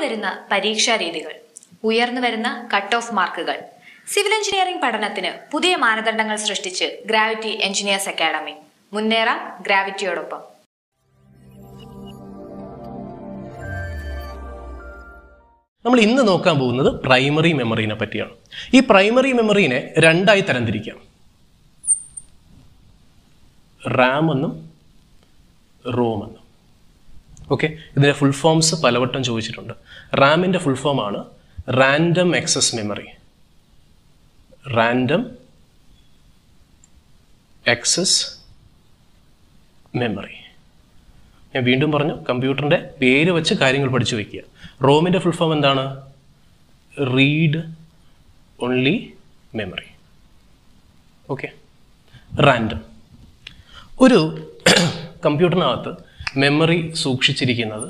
മാറിവരുന്ന പരീക്ഷാ രീതികൾ ഉയർന്നു വരുന്ന കട്ട് ഓഫ് മാർക്കുകൾ സിവിൽ എഞ്ചിനീയറിംഗ് പഠനത്തിന് പുതിയ മാനദണ്ഡങ്ങൾ സൃഷ്ടിച്ച് ഗ്രാവിറ്റി എഞ്ചിനീയേഴ്സ് അക്കാദമി മുന്നേറാം ഗ്രാവിറ്റിയോടൊപ്പം നമ്മൾ ഇന്ന് നോക്കാൻ പോകുന്നത് പ്രൈമറി മെമ്മറീനെ പറ്റിയാണ് ഈ പ്രൈമറി മെമ്മറീനെ രണ്ടായി തരംതിരിക്കാം റാം എന്നും റോം എന്നും ഓക്കെ ഇതിന്റെ ഫുൾ ഫോംസ് പലവട്ടം ചോദിച്ചിട്ടുണ്ട് റാമിന്റെ ഫുൾ ഫോം ആണ് random access memory random access memory ഞാൻ വീണ്ടും പറഞ്ഞു കമ്പ്യൂട്ടറിന്റെ പേര് വെച്ച് കാര്യങ്ങൾ പഠിച്ചു വെക്കുക റോമിന്റെ ഫുൾ ഫോം എന്താണ് read only memory okay random ഒരു കമ്പ്യൂട്ടറിനകത്ത് മെമ്മറി സൂക്ഷിച്ചിരിക്കുന്നത്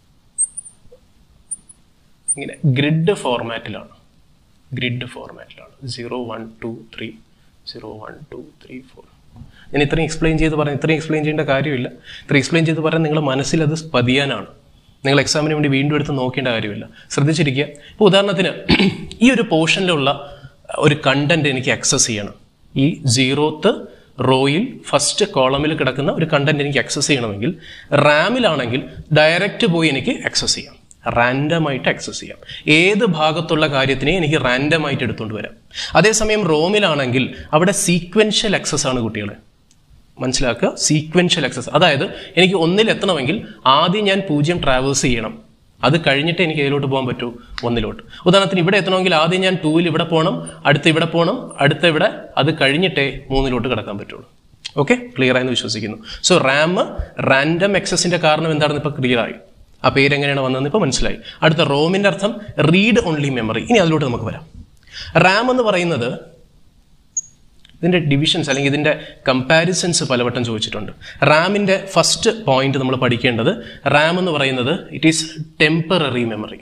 ഇങ്ങനെ ഗ്രിഡ് ഫോർമാറ്റിലാണ് ഗ്രിഡ് ഫോർമാറ്റിലാണ് zero one two three zero one two three four ഞാൻ ഇത്രയും എക്സ്പ്ലെയിൻ ചെയ്ത് പറയാൻ ഇത്രയും എക്സ്പ്ലെയിൻ ചെയ്യേണ്ട കാര്യമില്ല ഇത്രയും എക്സ്പ്ലെയിൻ ചെയ്ത് പറയാൻ നിങ്ങളുടെ മനസ്സിൽ അത് പതിയാനാണ് നിങ്ങൾ എക്സാമിന് വേണ്ടി വീണ്ടും എടുത്ത് നോക്കേണ്ട കാര്യമില്ല ശ്രദ്ധിച്ചിരിക്കുക ഇപ്പോൾ ഉദാഹരണത്തിന് ഈ ഒരു പോർഷനിലുള്ള ഒരു കണ്ടന്റ് എനിക്ക് ആക്സസ് ചെയ്യണം ഈ സീറോത്ത് റോയിൽ ഫസ്റ്റ് കോളമിൽ കിടക്കുന്ന ഒരു കണ്ടന്റ് എനിക്ക് ആക്സസ് ചെയ്യണമെങ്കിൽ റാമിലാണെങ്കിൽ ഡയറക്റ്റ് പോയി എനിക്ക് ആക്സസ് ചെയ്യാം റാൻഡമായിട്ട് ആക്സസ് ചെയ്യാം ഏത് ഭാഗത്തുള്ള കാര്യത്തിനെ എനിക്ക് റാൻഡമായിട്ട് എടുത്തുകൊണ്ട് വരാം അതേസമയം റോമിലാണെങ്കിൽ അവിടെ സീക്വൻഷ്യൽ ആക്സസ് ആണ് കുട്ടികളെ മനസ്സിലാക്കുക സീക്വൻഷ്യൽ ആക്സസ് അതായത് എനിക്ക് ഒന്നിൽ എത്തണമെങ്കിൽ ആദ്യം ഞാൻ പൂജ്യം ട്രാവേഴ്സ് ചെയ്യണം അത് കഴിഞ്ഞിട്ട് എനിക്ക് ഏതിലോട്ട് പോകാൻ പറ്റൂ ഒന്നിലോട്ട് ഉദാഹരണത്തിന് ഇവിടെ എത്തണമെങ്കിൽ ആദ്യം ഞാൻ ടൂവിൽ ഇവിടെ പോകണം അടുത്ത് ഇവിടെ പോകണം അടുത്ത ഇവിടെ അത് കഴിഞ്ഞിട്ടേ മൂന്നിലോട്ട് കിടക്കാൻ പറ്റുള്ളൂ ഓക്കെ ക്ലിയർ ആയെന്ന് വിശ്വസിക്കുന്നു സോ റാം റാൻഡം എക്സസിന്റെ കാരണം എന്താണെന്ന് ഇപ്പൊ ക്ലിയർ ആയി ആ പേര് എങ്ങനെയാണ് വന്നതെന്ന് ഇപ്പൊ മനസ്സിലായി അടുത്ത റോമിന്റെ അർത്ഥം റീഡ് ഓൺലി മെമ്മറി ഇനി അതിലോട്ട് നമുക്ക് വരാം റാം എന്ന് പറയുന്നത് ഇതിന്റെ ഡിവിഷൻസ് അല്ലെങ്കിൽ ഇതിന്റെ കമ്പാരിസൺസ് പലവട്ടം ചോദിച്ചിട്ടുണ്ട് റാമിന്റെ ഫസ്റ്റ് പോയിന്റ് നമ്മൾ പഠിക്കേണ്ടത് റാം എന്ന് പറയുന്നത് ഇറ്റ് ഈസ് ടെമ്പററി മെമ്മറി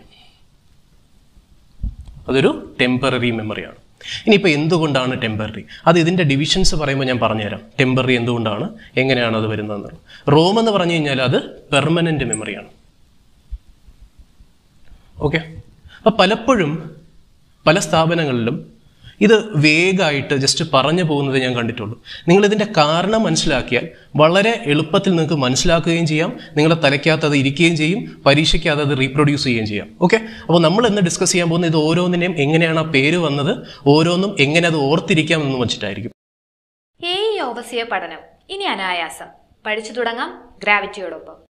അതൊരു ടെമ്പററി മെമ്മറിയാണ് ഇനിയിപ്പോൾ എന്തുകൊണ്ടാണ് ടെമ്പററി അത് ഇതിന്റെ ഡിവിഷൻസ് പറയുമ്പോൾ ഞാൻ പറഞ്ഞുതരാം ടെമ്പററി എന്തുകൊണ്ടാണ് എങ്ങനെയാണ് അത് വരുന്നതെന്ന് റോം എന്ന് പറഞ്ഞു കഴിഞ്ഞാൽ അത് പെർമനന്റ് മെമ്മറിയാണ് ഓക്കെ അപ്പം പലപ്പോഴും പല സ്ഥാപനങ്ങളിലും ഇത് വേഗമായിട്ട് ജസ്റ്റ് പറഞ്ഞു പോകുന്നത് ഞാൻ കണ്ടിട്ടുള്ളൂ നിങ്ങൾ ഇതിന്റെ കാരണം മനസ്സിലാക്കിയാൽ വളരെ എളുപ്പത്തിൽ നിങ്ങൾക്ക് മനസ്സിലാക്കുകയും ചെയ്യാം നിങ്ങളുടെ തലയ്ക്കകത്ത് അത് ഇരിക്കുകയും ചെയ്യും പരീക്ഷയ്ക്കകത്ത് അത് റീപ്രൊഡ്യൂസ് ചെയ്യുകയും ചെയ്യാം ഓക്കെ അപ്പോൾ നമ്മൾ ഇന്ന് ഡിസ്കസ് ചെയ്യാൻ പോകുന്നത് ഇത് ഓരോന്നിനെയും എങ്ങനെയാണ് ആ പേര് വന്നത് ഓരോന്നും എങ്ങനെ അത് ഓർത്തിരിക്കാം എന്ന് വെച്ചിട്ടായിരിക്കും എ ഇ ഓവസിയ പഠനം ഇനി അനായാസം പഠിച്ചു തുടങ്ങാം ഗ്രാവിറ്റിയോടൊപ്പം